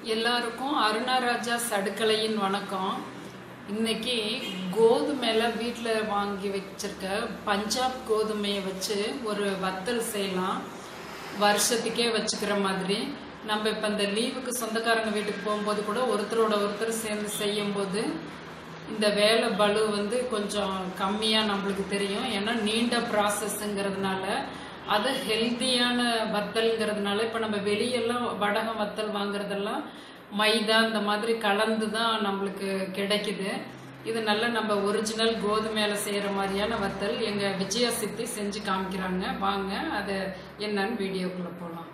எல்லாருக்கும் அருணாராஜா சடுக்கலையின் வணக்கம் இன்னைக்கு கோதுமையில வீட்டில் வாங்கி வச்சிருக்க பஞ்சாப் கோதுமையை வச்சு ஒரு வத்தல் செய்யலாம் வருஷத்துக்கே வச்சுக்கிற மாதிரி நம்ம இப்போ இந்த லீவுக்கு சொந்தக்காரங்க வீட்டுக்கு போகும்போது கூட ஒருத்தரோட ஒருத்தர் சேர்ந்து செய்யும்போது இந்த வேலை பளு வந்து கொஞ்சம் கம்மியாக நம்மளுக்கு தெரியும் ஏன்னா நீண்ட ப்ராசஸ்ங்கிறதுனால அது ஹெல்த்தியான வத்தல்ங்கிறதுனால இப்போ நம்ம வெளியெல்லாம் வடகம் வத்தல் வாங்குறதெல்லாம் மைதா இந்த மாதிரி கலந்து தான் நம்மளுக்கு கிடைக்குது இது நல்ல நம்ம ஒரிஜினல் கோதுமையில செய்கிற மாதிரியான வத்தல் எங்கள் விஜயா சித்தி செஞ்சு காமிக்கிறாங்க வாங்க அது என்னன்னு வீடியோக்குள்ளே போகலாம்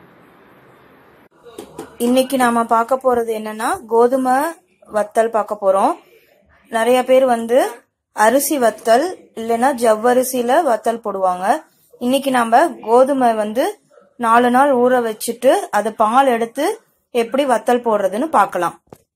இன்னைக்கு நாம பார்க்க போறது என்னன்னா கோதுமை வத்தல் பார்க்க போறோம் நிறைய பேர் வந்து அரிசி வத்தல் இல்லைன்னா ஜவ்வரிசியில வத்தல் போடுவாங்க இன்னைக்கு நாம கோதுமை வந்து நாலு நாள் ஊற வச்சுட்டு அதை பால் எடுத்து எப்படி வத்தல் போடுறதுன்னு பார்க்கலாம்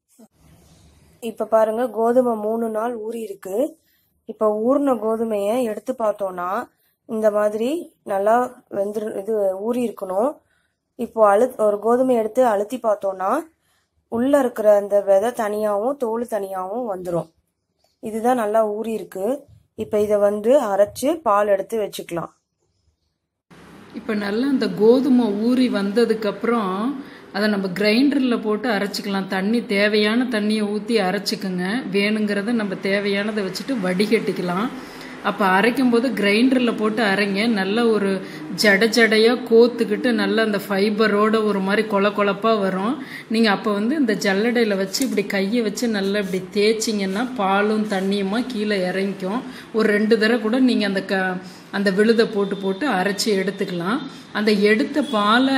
இப்ப பாருங்க கோதுமை மூணு நாள் ஊறி இருக்கு இப்ப ஊறின கோதுமைய எடுத்து பார்த்தோம்னா இந்த மாதிரி நல்லா வெந்து இது ஊறி இருக்கணும் இப்போ அழு ஒரு கோதுமை எடுத்து அழுத்தி பார்த்தோம்னா உள்ள இருக்கிற அந்த விதை தனியாவும் தோல் தனியாவும் வந்துடும் இதுதான் நல்லா ஊறி இருக்கு இப்போ இதை வந்து அரைச்சு பால் எடுத்து வச்சுக்கலாம் இப்போ நல்லா அந்த கோதுமை ஊறி வந்ததுக்கப்புறம் அதை நம்ம கிரைண்டரில் போட்டு அரைச்சிக்கலாம் தண்ணி தேவையான தண்ணியை ஊற்றி அரைச்சிக்கோங்க வேணுங்கிறத நம்ம தேவையானதை வச்சுட்டு வடிகட்டிக்கலாம் அப்போ அரைக்கும் போது கிரைண்டரில் போட்டு அரைங்க நல்ல ஒரு ஜட ஜடையாக கோத்துக்கிட்டு நல்ல அந்த ஃபைபரோட ஒரு மாதிரி கொல கொலப்பாக வரும் நீங்கள் அப்போ வந்து இந்த ஜல்லடையில் வச்சு இப்படி கையை வச்சு நல்லா இப்படி தேய்ச்சிங்கன்னா பாலும் தண்ணியுமா கீழே இறங்கிக்கும் ஒரு ரெண்டு தடவை கூட நீங்கள் அந்த க அந்த விழுதை போட்டு போட்டு அரைச்சி எடுத்துக்கலாம் அந்த எடுத்த பாலை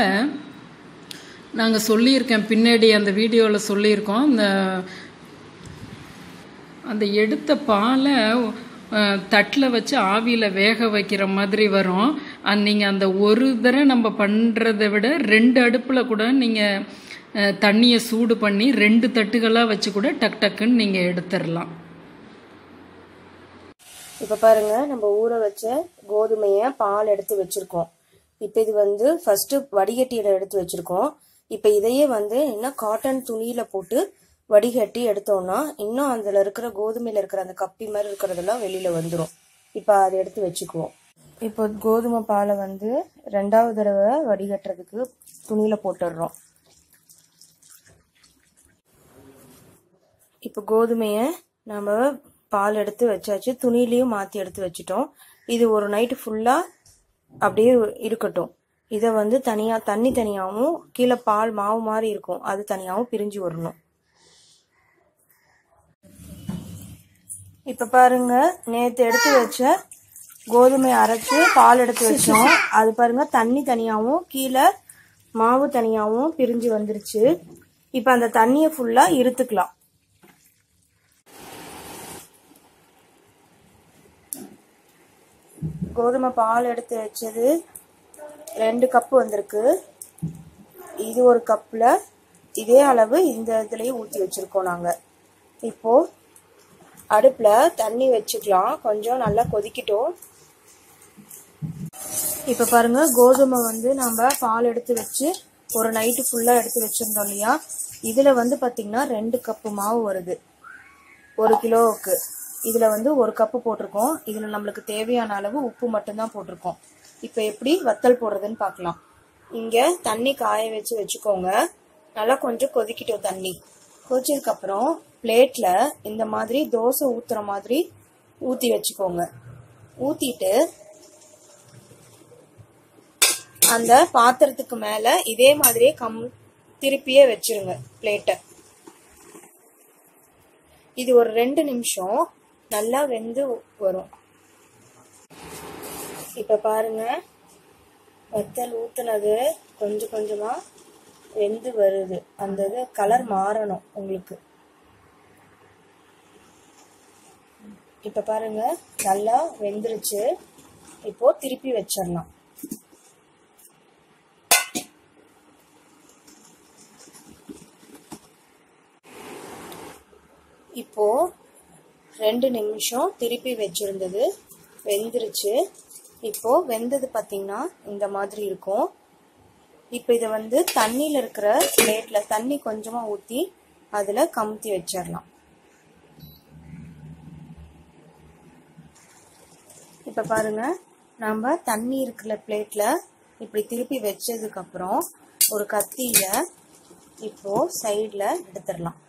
நாங்கள் சொல்லியிருக்கேன் பின்னாடி அந்த வீடியோவில் சொல்லியிருக்கோம் அந்த அந்த எடுத்த பாலை தட்டில் வச்சு ஆவியில் வேக வைக்கிற மாதிரி வரும் நீங்கள் அந்த ஒரு தடவை நம்ம பண்ணுறத விட ரெண்டு அடுப்பில் கூட நீங்கள் தண்ணியை சூடு பண்ணி ரெண்டு தட்டுகளாக வச்சு கூட டக் டக்குன்னு நீங்கள் எடுத்துடலாம் இப்போ பாருங்க நம்ம ஊற வச்ச கோதுமைய பால் எடுத்து வச்சிருக்கோம் இப்போ இது வந்து ஃபர்ஸ்ட் வடிகட்டியில எடுத்து வச்சிருக்கோம் இப்போ இதையே வந்து இன்னும் காட்டன் துணியில போட்டு வடிகட்டி எடுத்தோம்னா இன்னும் அதுல இருக்கிற கோதுமையில இருக்கிற அந்த கப்பி மாதிரி இருக்கிறதெல்லாம் வெளியில வந்துடும் இப்போ அதை எடுத்து வச்சுக்குவோம் இப்போ கோதுமை பாலை வந்து ரெண்டாவது தடவை வடிகட்டுறதுக்கு துணியில போட்டுடுறோம் இப்போ கோதுமைய நம்ம பால் எடுத்து வச்சாச்சு துணிலையும் மாற்றி எடுத்து வச்சிட்டோம் இது ஒரு நைட்டு ஃபுல்லாக அப்படியே இருக்கட்டும் இதை வந்து தனியாக தண்ணி தனியாகவும் கீழே பால் மாவு மாதிரி இருக்கும் அது தனியாகவும் பிரிஞ்சு வரணும் இப்போ பாருங்க நேற்று எடுத்து வச்ச கோதுமை அரைச்சு பால் எடுத்து வச்சோம் அது பாருங்க தண்ணி தனியாகவும் கீழே மாவு தனியாகவும் பிரிஞ்சு வந்துருச்சு இப்போ அந்த தண்ணியை ஃபுல்லாக இருத்துக்கலாம் கோதுமை பால் எடுத்து வச்சது ரெண்டு கப்பு வந்திருக்கு இது ஒரு கப்பில் இதே அளவு இந்த இதுலேயும் ஊற்றி வச்சுருக்கோம் நாங்கள் இப்போது அடுப்பில் தண்ணி வச்சுக்கலாம் கொஞ்சம் நல்லா கொதிக்கட்டும் இப்போ பாருங்க கோதுமை வந்து நம்ம பால் எடுத்து வச்சு ஒரு நைட்டு ஃபுல்லாக எடுத்து வச்சுருந்தோம் இல்லையா இதில் வந்து பார்த்திங்கன்னா ரெண்டு கப்பு மாவு வருது ஒரு கிலோவுக்கு இதில் வந்து ஒரு கப்பு போட்டிருக்கோம் இதில் நம்மளுக்கு தேவையான அளவு உப்பு மட்டும்தான் போட்டிருக்கோம் இப்போ எப்படி வத்தல் போடுறதுன்னு பார்க்கலாம் இங்கே தண்ணி காய வச்சு வச்சுக்கோங்க நல்லா கொஞ்சம் கொதிக்கிட்டோம் தண்ணி கொதிச்சதுக்கப்புறம் பிளேட்டில் இந்த மாதிரி தோசை ஊற்றுற மாதிரி ஊற்றி வச்சுக்கோங்க ஊற்றிட்டு அந்த பாத்திரத்துக்கு மேலே இதே மாதிரியே கம் திருப்பியே வச்சிருங்க பிளேட்டை இது ஒரு ரெண்டு நிமிஷம் நல்லா வெந்து வரும் இப்ப பாருங்க வத்தல் ஊத்துனது கொஞ்சம் கொஞ்சமா வெந்து வருது அந்த இது கலர் மாறணும் உங்களுக்கு இப்ப பாருங்க நல்லா வெந்துருச்சு இப்போ திருப்பி வச்சிடலாம் இப்போ ரெண்டு நிமிஷம் திருப்பி வச்சிருந்தது வெந்துருச்சு இப்போ வெந்தது பார்த்தீங்கன்னா இந்த மாதிரி இருக்கும் இப்போ இதை வந்து தண்ணியில் இருக்கிற பிளேட்டில் தண்ணி கொஞ்சமாக ஊற்றி அதில் கமுத்தி வச்சிடலாம் இப்போ பாருங்க நம்ம தண்ணி இருக்கிற பிளேட்டில் இப்படி திருப்பி வச்சதுக்கப்புறம் ஒரு கத்தியில் இப்போ சைடில் எடுத்துடலாம்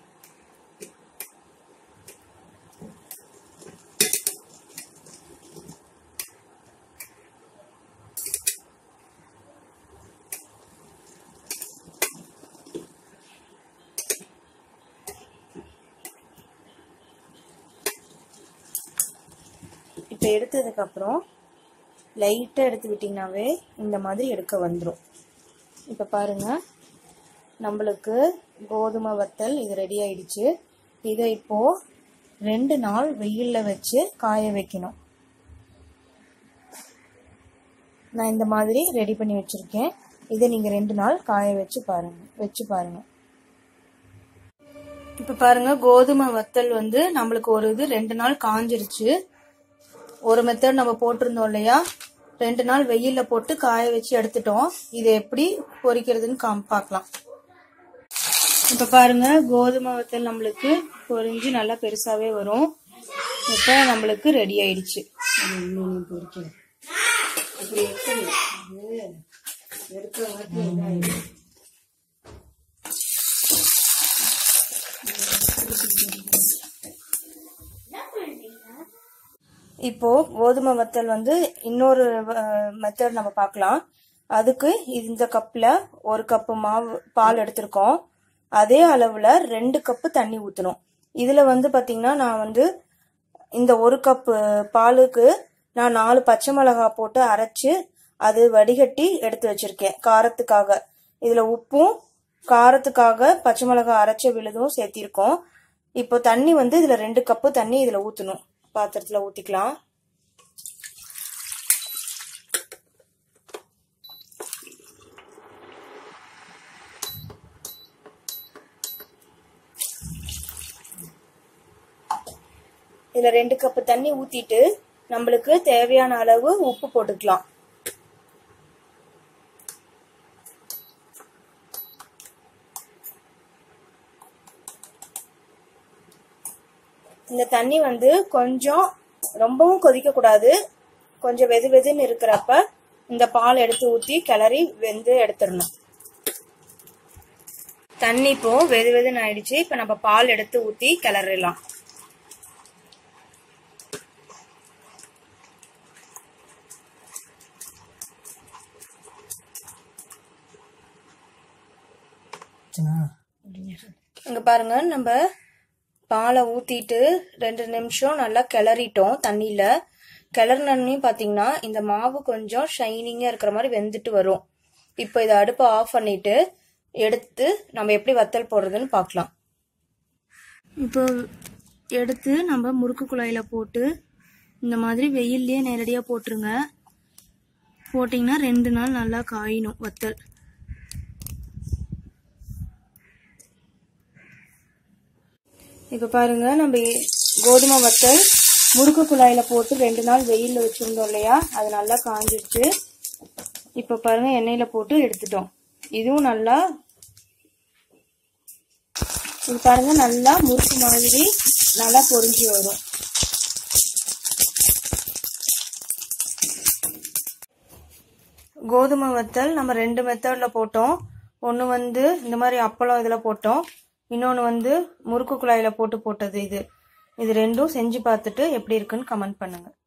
இப்போ எடுத்ததுக்கப்புறம் லைட்டாக எடுத்து விட்டிங்கனாவே இந்த மாதிரி எடுக்க வந்துடும் இப்போ பாருங்க நம்மளுக்கு கோதுமை வத்தல் இது ரெடி ஆயிடுச்சு இதை இப்போ ரெண்டு நாள் வெயிலில் வச்சு காய வைக்கணும் நான் இந்த மாதிரி ரெடி பண்ணி வச்சுருக்கேன் இதை நீங்கள் ரெண்டு நாள் காய வச்சு பாருங்க வச்சு பாருங்க இப்போ பாருங்க கோதுமை வத்தல் வந்து நம்மளுக்கு ஒரு இது ரெண்டு நாள் காஞ்சிருச்சு ஒரு மெத்தட் நம்ம போட்டிருந்தோம் இல்லையா ரெண்டு நாள் வெயில்ல போட்டு காய வச்சு எடுத்துட்டோம் இதை எப்படி பொரிக்கிறதுன்னு காம் பார்க்கலாம் இப்ப பாருங்க கோதுமை வத்தல் நம்மளுக்கு பொரிஞ்சு நல்லா பெருசாவே வரும் இப்ப நம்மளுக்கு ரெடி ஆயிடுச்சு இப்போ கோதுமை வத்தல் வந்து இன்னொரு மெத்தட் நம்ம பார்க்கலாம் அதுக்கு இந்த கப்பில் ஒரு கப்பு மாவு பால் எடுத்திருக்கோம் அதே அளவில் ரெண்டு கப்பு தண்ணி ஊற்றணும் இதில் வந்து பார்த்தீங்கன்னா நான் வந்து இந்த ஒரு கப்பு பாலுக்கு நான் நாலு பச்சை மிளகா போட்டு அரைச்சு அது வடிகட்டி எடுத்து வச்சிருக்கேன் காரத்துக்காக இதில் உப்பும் காரத்துக்காக பச்சை மிளகா அரைச்ச விழுதும் சேர்த்திருக்கோம் இப்போ தண்ணி வந்து இதில் ரெண்டு கப்பு தண்ணி இதில் ஊற்றணும் பாத்திரத்தில் ஊற்றிக்கலாம் இதில் ரெண்டு கப்பு தண்ணி ஊற்றிட்டு நம்மளுக்கு தேவையான அளவு உப்பு போட்டுக்கலாம் இந்த தண்ணி வந்து கொஞ்சம் ரொம்பவும் கொதிக்க கூடாது கொஞ்சம் வெது வெதுன்னு இருக்கிறப்ப இந்த பால் எடுத்து ஊற்றி கிளறி வெந்து எடுத்துடணும் தண்ணி இப்போ வெது வெதுன்னு ஆயிடுச்சு இப்போ நம்ம பால் எடுத்து ஊற்றி கிளறிடலாம் இங்க பாருங்க நம்ம பாலை ஊத்திட்டு ரெண்டு நிமிஷம் நல்லா கிளறிட்டோம் தண்ணியில கிளறினே பாத்தீங்கன்னா இந்த மாவு கொஞ்சம் ஷைனிங்கா இருக்கிற மாதிரி வெந்துட்டு வரும் இப்போ இதை அடுப்பை ஆஃப் பண்ணிட்டு எடுத்து நம்ம எப்படி வத்தல் போடுறதுன்னு பார்க்கலாம் இப்போ எடுத்து நம்ம முறுக்கு குழாயில போட்டு இந்த மாதிரி வெயில்லையே நேரடியாக போட்டுருங்க போட்டிங்கன்னா ரெண்டு நாள் நல்லா காயணும் வத்தல் இப்போ பாருங்க நம்ம கோதுமை வத்தல் முறுக்கு குழாயில போட்டு ரெண்டு நாள் வெயிலில் வச்சுருந்தோம் இல்லையா அது நல்லா காஞ்சிடுச்சு இப்போ பாருங்க எண்ணெயில் போட்டு எடுத்துட்டோம் இதுவும் நல்லா இது பாருங்க நல்லா முறுக்கு மாதிரி நல்லா பொரிஞ்சு வரும் கோதுமை வத்தல் நம்ம ரெண்டு மெத்தடில் போட்டோம் ஒன்று வந்து இந்த மாதிரி அப்பளம் இதில் போட்டோம் இன்னொன்று வந்து முறுக்கு குழாயில் போட்டு போட்டது இது இது ரெண்டும் செஞ்சு பார்த்துட்டு எப்படி இருக்குன்னு கமெண்ட் பண்ணுங்கள்